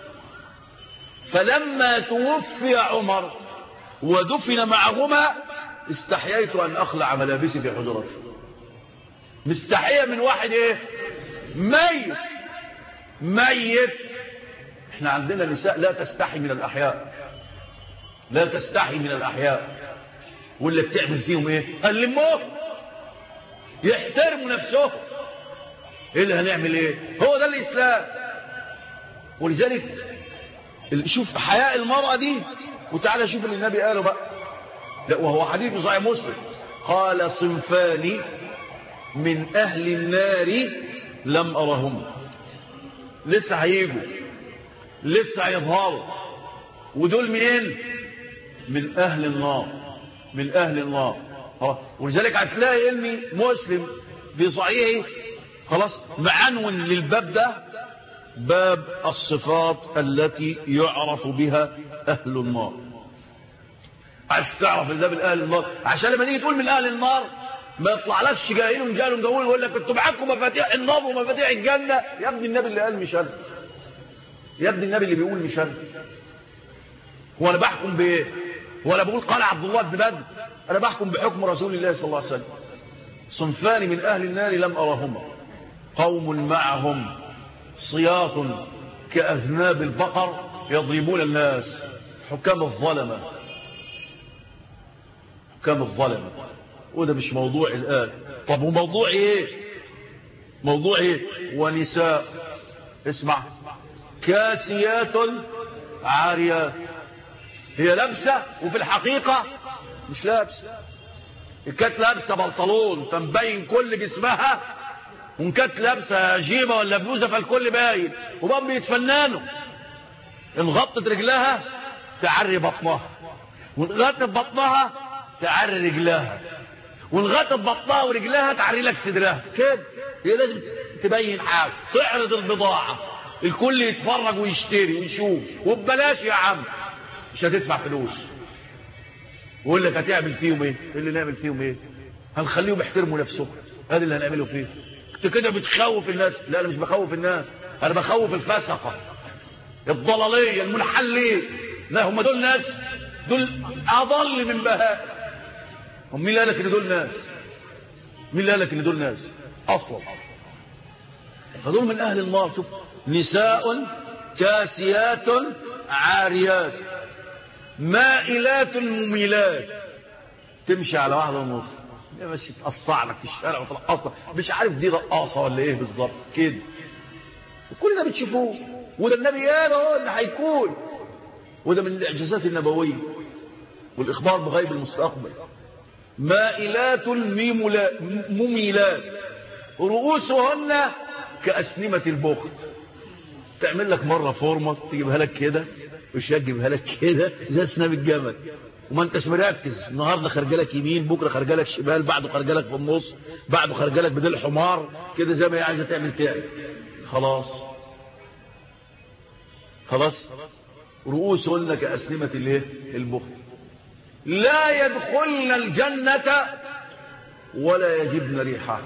فلما توفي عمر ودفن معهما استحييت أن أخلع ملابسي في حجرتي مستحية من واحد ايه ميت ميت احنا عندنا نساء لا تستحي من الأحياء لا تستحي من الأحياء واللي بتعمل فيهم ايه هنلموه يحترموا نفسهم ايه اللي هنعمل ايه هو ده الإسلام ولذلك شوف حياء المرأة دي وتعالى شوف اللي النبي قاله بقى لا وهو حديث صحيح مسلم قال صنفان من أهل النار لم أرهم لسه هيجوا لسه هيظهروا ودول منين من أهل النار من أهل النار ولذلك هتلاقي علمي مسلم في صحيحه خلاص معنون للباب ده باب الصفات التي يعرف بها أهل النار عايز تعرف ده من أهل النار عشان لما تيجي تقول من أهل النار ما يطلعلكش جاهل جاهل جاهل يقول لك انتوا معاكم مفاتيح النار ومفاتيح الجنة يا ابني النبي اللي قال مش انا يا ابني النبي اللي بيقول مش انا هو انا بحكم بايه هو انا بقول قال عبد الله بن بدر انا بحكم بحكم رسول الله صلى الله عليه وسلم صنفان من اهل النار لم ارهما قوم معهم صياط كأذناب البقر يضربون الناس حكام الظلمة حكام الظلمة وده مش موضوع الآن طب وموضوع ايه موضوع ايه ونساء اسمع كاسيات عاريات هي لابسة وفي الحقيقة مش لابسة كانت لابسة بنطلون تنبين كل جسمها وان كانت لابسة جيبة ولا بلوزة فالكل باين وبقى بيتفننوا ان غطت رجلها تعري بطنها وان غطت بطنها تعري رجلها وان غطت بطنها ورجلها تعري لك صدرها كده هي لازم تبين حاجة تعرض البضاعة الكل يتفرج ويشتري ويشوف وببلاش يا عم مش هتدفع فلوس ويقول لك هتعمل فيهم ايه إيه اللي نعمل فيهم ايه هنخليهم يحترموا نفسهم هذا اللي هنعمله فيه انت كده بتخوف الناس لا انا مش بخوف الناس انا بخوف الفسقه الضلاليه المنحلين لا هم دول ناس دول اضل من بهاء هم مين اللي قال لك ان دول ناس مين اللي قال لك ان دول ناس اصلا فدول من اهل النار شوف نساء كاسيات عاريات مائلات مميلات تمشي على واحدة ونص ماشي تقصع لك في الشارع وترقص مش عارف دي رقاصة ولا ايه بالظبط كده وكل ده بتشوفوه وده النبي قال اهو ان هيكون وده من الاعجازات النبوية والاخبار بغيب المستقبل مائلات مميلات رؤوسهن كأسنمة البخت تعمل لك مرة فورمة تجيبها لك كده وش تجيبها لك كده زي اسنان الجمل وما انتش مركز النهارده خارجه لك يمين بكره خارجه لك شمال بعده خارجه لك في النص بعده خارجه لك بدل حمار كده زي ما هي عايزه تعمل تعمل خلاص خلاص رؤوسهن كأسنمة الايه البخت لا يدخلن الجنة ولا يجبن ريحها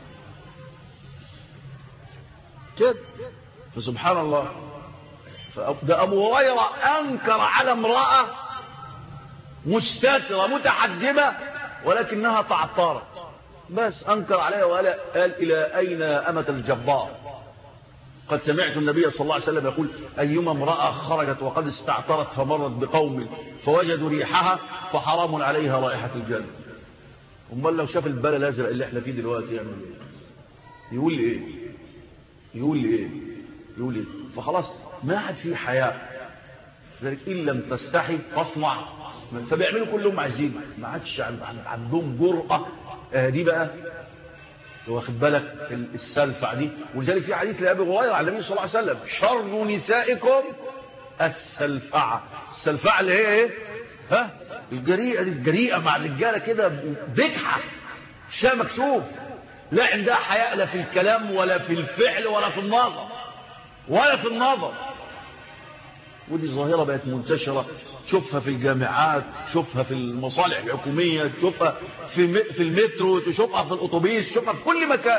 كده فسبحان الله ده أبو هريرة أنكر على امرأة مستترة متحجبة ولكنها تعطرت بس أنكر عليها وقال قال إلى أين أمة الجبار قد سمعت النبي صلى الله عليه وسلم يقول أيما امرأة خرجت وقد استعطرت فمرت بقوم فوجدوا ريحها فحرام عليها رائحة الجنة امال لو شاف البلى الازرق اللي احنا فيه دلوقتي يعمل ايه يقول لي ايه يقول لي ايه يقول لي إيه؟ فخلاص ما عاد فيه حياء ذلك ان لم تستحي فاصنع فبيعملوا كلهم عايزين ما عادش عندهم جرأة آه دي بقى واخد بالك السلفع دي ولذلك في حديث لابي هريره عن النبي صلى الله عليه وسلم شر نسائكم السلفعه السلفعه اللي هي ايه ها الجريئه دي الجريئه مع الرجاله كده بجحه شا مكشوف لا عندها حياء لا في الكلام ولا في الفعل ولا في النظر ولا في النظر ودي ظاهرة بقت منتشرة تشوفها في الجامعات تشوفها في المصالح الحكومية تشوفها في في المترو تشوفها في الأتوبيس تشوفها في كل مكان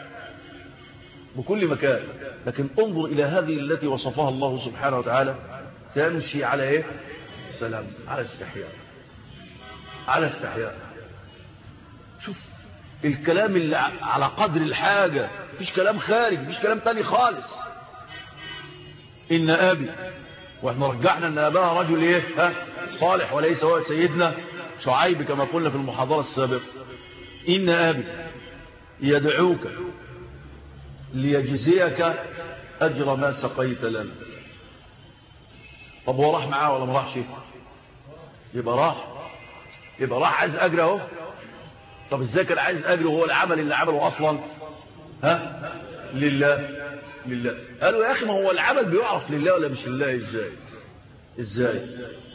بكل مكان لكن انظر إلى هذه التي وصفها الله سبحانه وتعالى تمشي على ايه سلام على استحياء على استحياء شوف الكلام اللي على قدر الحاجة مفيش كلام خارج مفيش كلام تاني خالص إن أبي واحنا رجعنا ان اباها رجل ايه ها صالح وليس هو سيدنا شعيب كما قلنا في المحاضرة السابقة ان ابي يدعوك ليجزيك اجر ما سقيت لنا طب هو راح معاه ولا ما راحش يبقى راح يبقى راح عايز اجر اهو طب ازاي كان عايز اجر وهو العمل اللي عمله اصلا ها لله لله قالوا يا أخي ما هو العمل بيعرف لله ولا مش لله إزاي إزاي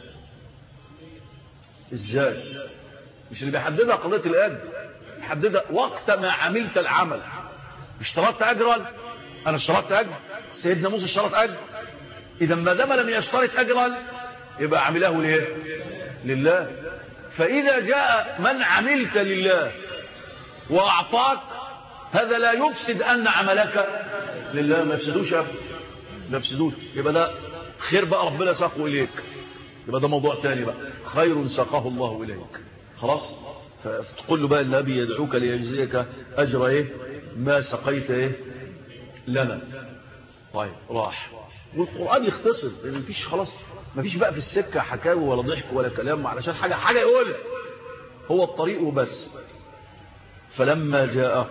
إزاي مش اللي بيحددها قضية الأجر بيحددها وقت ما عملت العمل اشترطت أجرا أنا اشترطت أجر سيدنا موسى اشترط أجر إذا ما دام لم يشترط أجرا يبقى عمله ليه لله فإذا جاء من عملت لله وأعطاك هذا لا يفسد أن عملك لله ما يفسدوش أبدا ما يفسدوش يبقى ده خير بقى ربنا ساقه إليك يبقى ده موضوع تاني بقى خير ساقه الله إليك خلاص فتقول له بقى النبي يدعوك ليجزيك أجر إيه ما سقيت إيه لنا طيب راح والقرآن يختصر لأن مفيش خلاص مفيش بقى في السكة حكاوي ولا ضحك ولا كلام علشان حاجة حاجة يقولها هو الطريق وبس فلما جاءه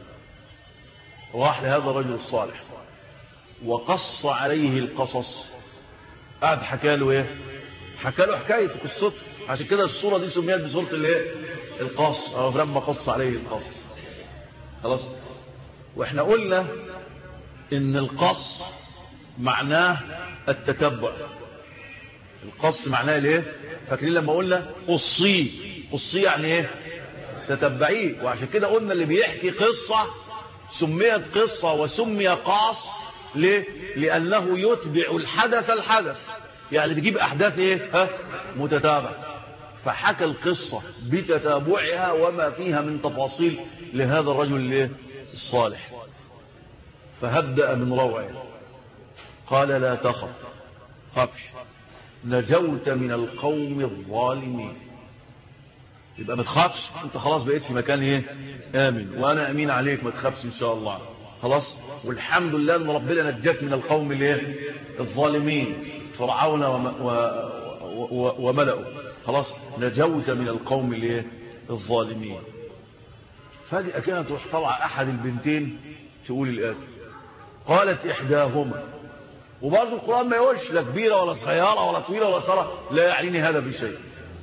راح لهذا الرجل الصالح وقص عليه القصص قعد حكى له ايه حكى له حكايه قصته عشان كده الصوره دي سميت بصوره الايه القص او لما قص عليه القصص خلاص واحنا قلنا ان القص معناه التتبع القص معناه الايه فاكرين لما قلنا قصيه قصيه يعني ايه تتبعيه وعشان كده قلنا اللي بيحكي قصه سميت قصه وسمي قاص ليه لانه يتبع الحدث الحدث يعني بيجيب احداث ايه ها متتابعه فحكى القصه بتتابعها وما فيها من تفاصيل لهذا الرجل الايه الصالح فهدأ من روعه قال لا تخف خفش نجوت من القوم الظالمين يبقى ما تخافش انت خلاص بقيت في مكان ايه امن وانا امين عليك ما تخافش ان شاء الله خلاص والحمد لله ان ربنا نجاك من القوم الايه الظالمين فرعون وم و و وملأه خلاص نجوت من القوم الايه الظالمين فجأة كانت تروح طلع احد البنتين تقول الاتي قالت احداهما وبرضه القرآن ما يقولش لا كبيرة ولا صغيرة ولا طويلة ولا صغيرة لا يعنيني هذا بشيء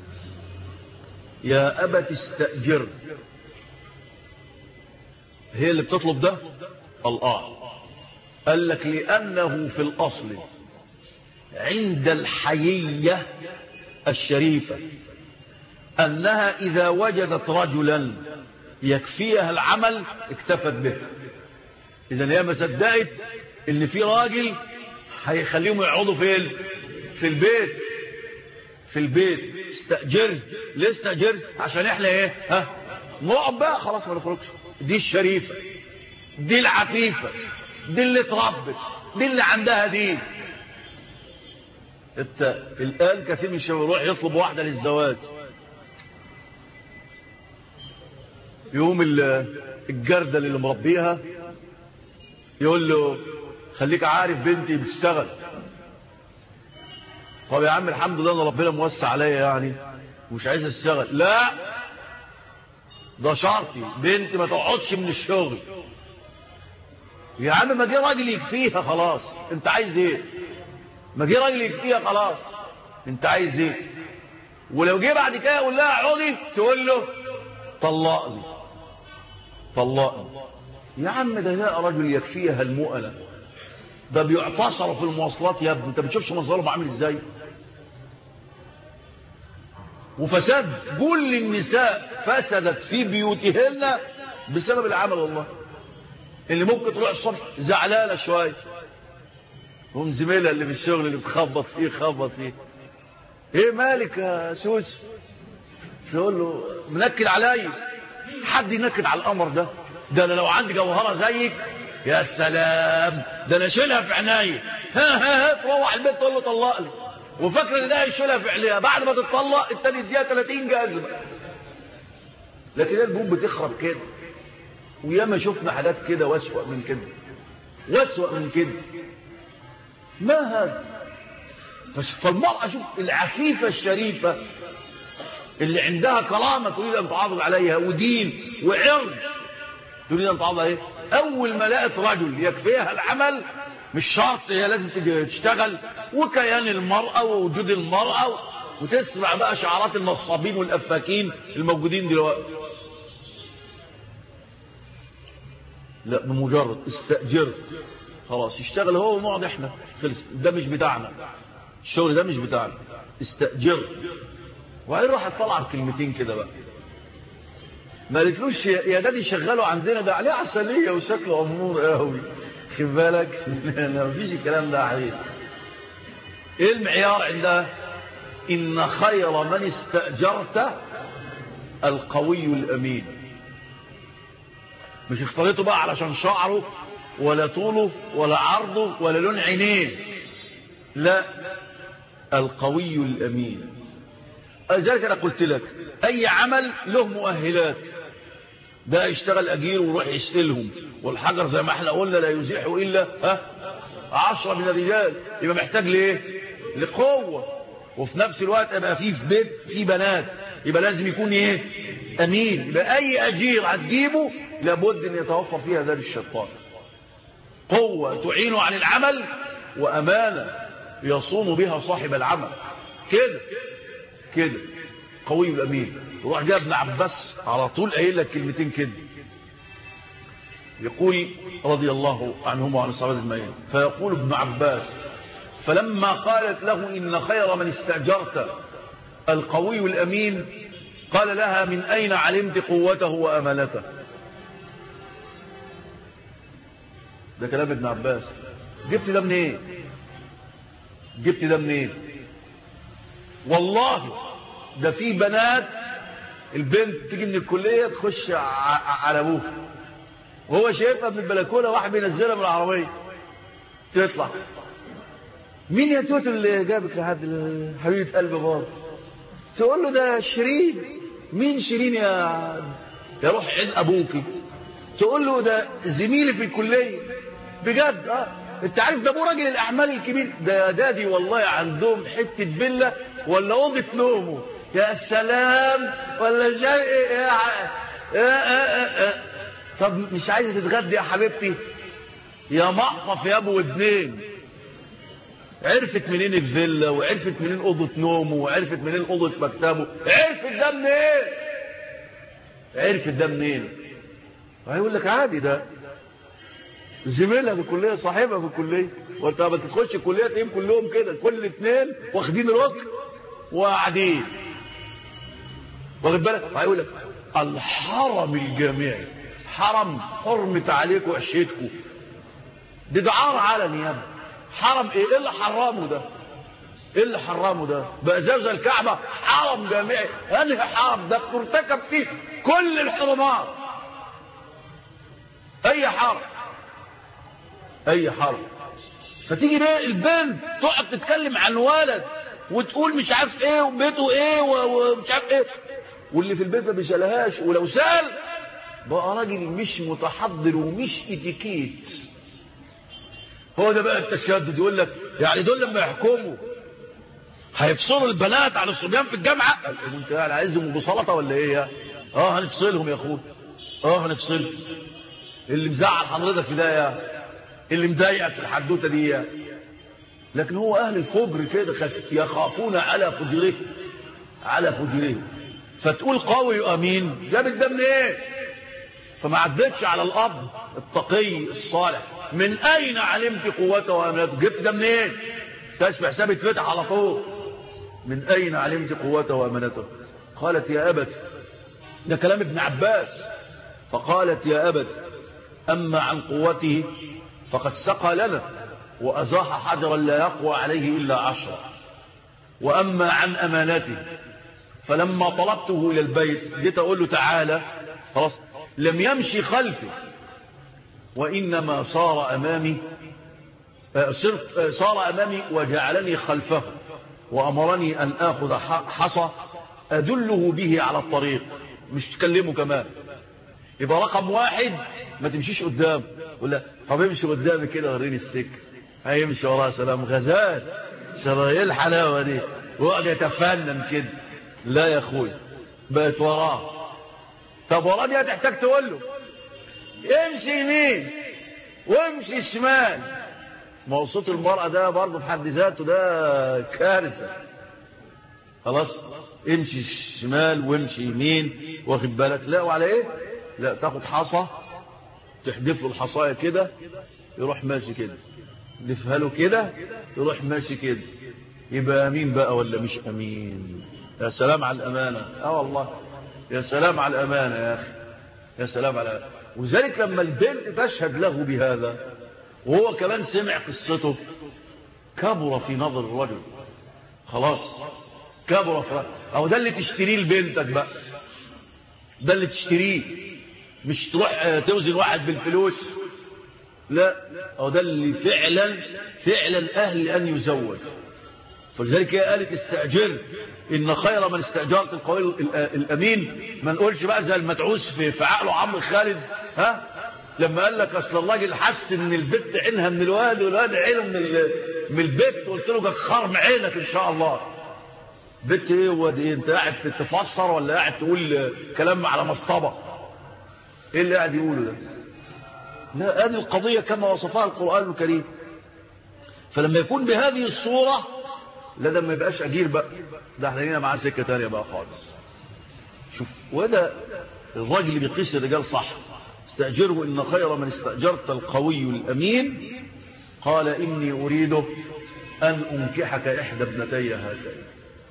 يا أبت استأجر هي اللي بتطلب ده الله قال لك لأنه في الأصل عند الحيية الشريفة أنها إذا وجدت رجلا يكفيها العمل اكتفت به إذا هي ما صدقت إن في راجل هيخليهم يقعدوا فين في البيت في البيت استأجر ليه استأجر عشان احنا ايه ها نقعد بقى خلاص ما نخرجش دي الشريفة دي العفيفة دي اللي اتربت دي اللي عندها دين انت الان كثير من الشباب يروح يطلب واحدة للزواج يوم الجردل اللي مربيها يقول له خليك عارف بنتي بتشتغل طب يا عم الحمد لله ان ربنا موسع عليا يعني ومش عايز اشتغل لا ده شرطي بنتي ما تقعدش من الشغل يا عم ما جه راجل يكفيها خلاص انت عايز ايه ما جه راجل يكفيها خلاص انت عايز ايه ولو جه بعد كده يقول لها اقعدي تقول له طلقني طلقني يا عم ده لا رجل يكفيها المؤنه ده بيعتصروا في المواصلات يا ابني انت بتشوفش منظرهم عامل ازاي وفساد كل النساء فسدت في بيوتهن بسبب العمل والله اللي ممكن تروح الصبح زعلانه شويه هم زميلها اللي في الشغل اللي بتخبط فيه خبط فيه ايه مالك يا سوس تقول له منكد عليا حد ينكد على الامر ده ده انا لو عندي جوهره زيك يا سلام ده انا اشيلها في عينيا ها ها ها تروح البيت تقول له طلقني وفاكر ان ده يشيلها في عينيها بعد ما تتطلق التاني يديها 30 جزمه لكن هي البوم بتخرب كده وياما شفنا حاجات كده واسوأ من كده واسوأ من كده ما هذا فالمرأة شوف العفيفة الشريفة اللي عندها كرامة تريد أن تعاضد عليها ودين وعرض تريد أن تعاضد عليها أول ما لقت رجل يكفيها العمل مش شرط هي لازم تجي تشتغل وكيان المرأة ووجود المرأة وتسمع بقى شعارات النصابين والأفاكين الموجودين دلوقتي لا بمجرد استأجرت خلاص يشتغل هو ونقعد احنا خلص ده مش بتاعنا الشغل ده مش بتاعنا استأجرت وبعدين راح طلع بكلمتين كده بقى ما قالتلوش يا دادي شغله عندنا ده عليه عسليه وشكله امور قوي خد بالك ما فيش الكلام ده عليه ايه المعيار عندها ان خير من استاجرت القوي الامين مش اختارته بقى علشان شعره ولا طوله ولا عرضه ولا لون عينيه لا القوي الامين لذلك انا قلت لك اي عمل له مؤهلات ده يشتغل اجير ويروح يشتلهم والحجر زي ما احنا قلنا لا يزيح الا ها عشرة من الرجال يبقى محتاج لايه لقوه وفي نفس الوقت يبقى فيه في بيت في بنات يبقى لازم يكون ايه امين يبقى اي اجير هتجيبه لابد ان يتوفر فيها ذلك الشيطان قوة تعين عن العمل وامانة يصون بها صاحب العمل كده كده قوي الامين يروح جاب ابن عباس على طول قايل لك كلمتين كده يقول رضي الله عنهما وعن الصحابه اجمعين فيقول ابن عباس فلما قالت له ان خير من استاجرت القوي الامين قال لها من اين علمت قوته وامانته ده كلام ابن عباس جبت ده منين إيه؟ جبت ده منين إيه؟ والله ده في بنات البنت تيجي من الكلية تخش على ابوها وهو شايفها من البلكونة واحد بينزلها من العربية تطلع مين يا توت اللي جابك لحد حبيبة قلب بابا تقول له ده شيرين مين شيرين يا يا روح عين ابوكي تقول له ده زميلي في الكلية بجد اه انت عارف ده ابو راجل الاعمال الكبير ده يا دادي والله عندهم حتة فيلا ولا اوضه نومه يا سلام ولا جاي إيه إيه طب مش عايزه تتغدي يا حبيبتي يا مقف يا ابو ودنين عرفت منين الفيلا وعرفت منين اوضه نومه وعرفت منين اوضه مكتبه عرفت ده منين إيه؟ عرفت ده منين هيقول لك عادي ده زميلها في الكليه صاحبها في الكليه وانت ما تدخلش الكليه تلاقيهم كلهم كده كل اثنين واخدين ركن وقاعدين واخد بالك هيقول لك الحرم الجامعي حرم حرمت عليكم عشيتكم دي دعار علني يا ابني حرم ايه ايه اللي حرمه ده ايه اللي حرمه ده بقى زوج الكعبه حرم جامعي انهي حرم ده ترتكب فيه كل الحرمات اي حرم اي حرم فتيجي بقى البنت تقعد تتكلم عن ولد وتقول مش عارف ايه وبيته ايه ومش عارف ايه واللي في البيت ما بيشالهاش ولو سال بقى راجل مش متحضر ومش اتيكيت هو ده بقى التشدد يقول لك يعني دول لما يحكموا هيفصلوا البنات عن الصبيان في الجامعه انت يعني عايزهم بسلطه ولا ايه اه هنفصلهم يا اخويا اه هنفصلهم اللي مزعل حضرتك في ده يا اللي مضايقك في الحدوته دي يا لكن هو اهل الفجر كده يخافون على فجره على فجره فتقول قوي امين جاب الدم ايه فما عدتش على الاب التقي الصالح من اين علمت قوته وامانته جبت ده منين إيه؟ تشبه حساب اتفتح على طول من اين علمت قوته وامانته قالت يا ابت ده كلام ابن عباس فقالت يا ابت اما عن قوته فقد سقى لنا وأزاح حجرا لا يقوى عليه إلا عشرة وأما عن أمانته فلما طلبته إلى البيت جيت أقول له تعالى خلاص لم يمشي خلفي وإنما صار أمامي صرت صار أمامي وجعلني خلفه وأمرني أن آخذ حصى أدله به على الطريق مش تكلمه كمان يبقى رقم واحد ما تمشيش قدام ولا طب امشي قدامي كده وريني السكه هيمشي وراه سلام غزال سلام ايه الحلاوه دي وقعد يتفنن كده لا يا اخويا بقت وراه طب وراه دي هتحتاج تقول له امشي يمين وامشي شمال ما هو صوت المرأة ده برضه في حد ذاته ده كارثة خلاص امشي شمال وامشي يمين واخد بالك لا وعلى ايه لا تاخد حصى تحدف له الحصايه كده يروح ماشي كده دفها له كده يروح ماشي كده يبقى امين بقى ولا مش امين يا سلام على الامانه اه والله يا سلام على الامانه يا اخي يا سلام على الأمانة. وذلك لما البنت تشهد له بهذا وهو كمان سمع قصته كبر في نظر الرجل خلاص كبر في او ده اللي تشتريه لبنتك بقى ده اللي تشتريه مش تروح توزن واحد بالفلوس لا او ده اللي فعلا فعلا اهل ان يزوج فلذلك هي قالت استاجرت ان خير من استاجرت القوي الامين ما نقولش بقى زي المدعوس في, في عقله عمرو خالد ها لما قال لك اصل الراجل حس ان البت عينها من الواد والواد عينه من من البت قلت له خرم عينك ان شاء الله بنت ايه واد ايه انت قاعد تتفسر ولا قاعد تقول كلام على مصطبه ايه اللي قاعد يقوله ده لا هذه القضيه كما وصفها القران الكريم فلما يكون بهذه الصوره لا ده ما يبقاش اجير بقى ده احنا لينا معاه سكه ثانيه بقى خالص شوف وده الراجل اللي بيقيس الرجال صح استاجره ان خير من استاجرت القوي الامين قال اني اريد ان انكحك احدى ابنتي هاتين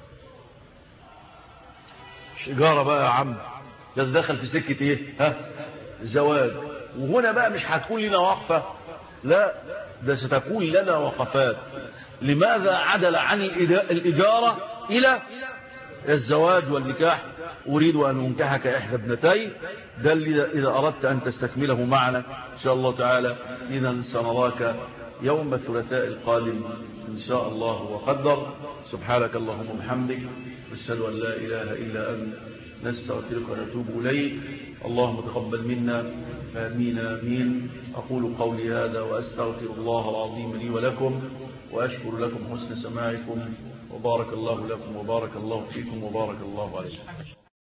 مش إجارة بقى يا عم ده دخل في سكة إيه ها زواج وهنا بقى مش هتكون لنا وقفة لا ده ستكون لنا وقفات لماذا عدل عن الإجارة إلى الزواج والنكاح أريد أن أنكحك إحدى ابنتي ده اللي إذا أردت أن تستكمله معنا إن شاء الله تعالى إذا سنراك يوم الثلاثاء القادم إن شاء الله وقدر سبحانك اللهم وبحمدك أشهد أن لا إله إلا أنت نستغفرك ونتوب إليك اللهم تقبل منا آمين آمين أقول قولي هذا وأستغفر الله العظيم لي ولكم وأشكر لكم حسن سماعكم وبارك الله لكم وبارك الله فيكم وبارك الله عليكم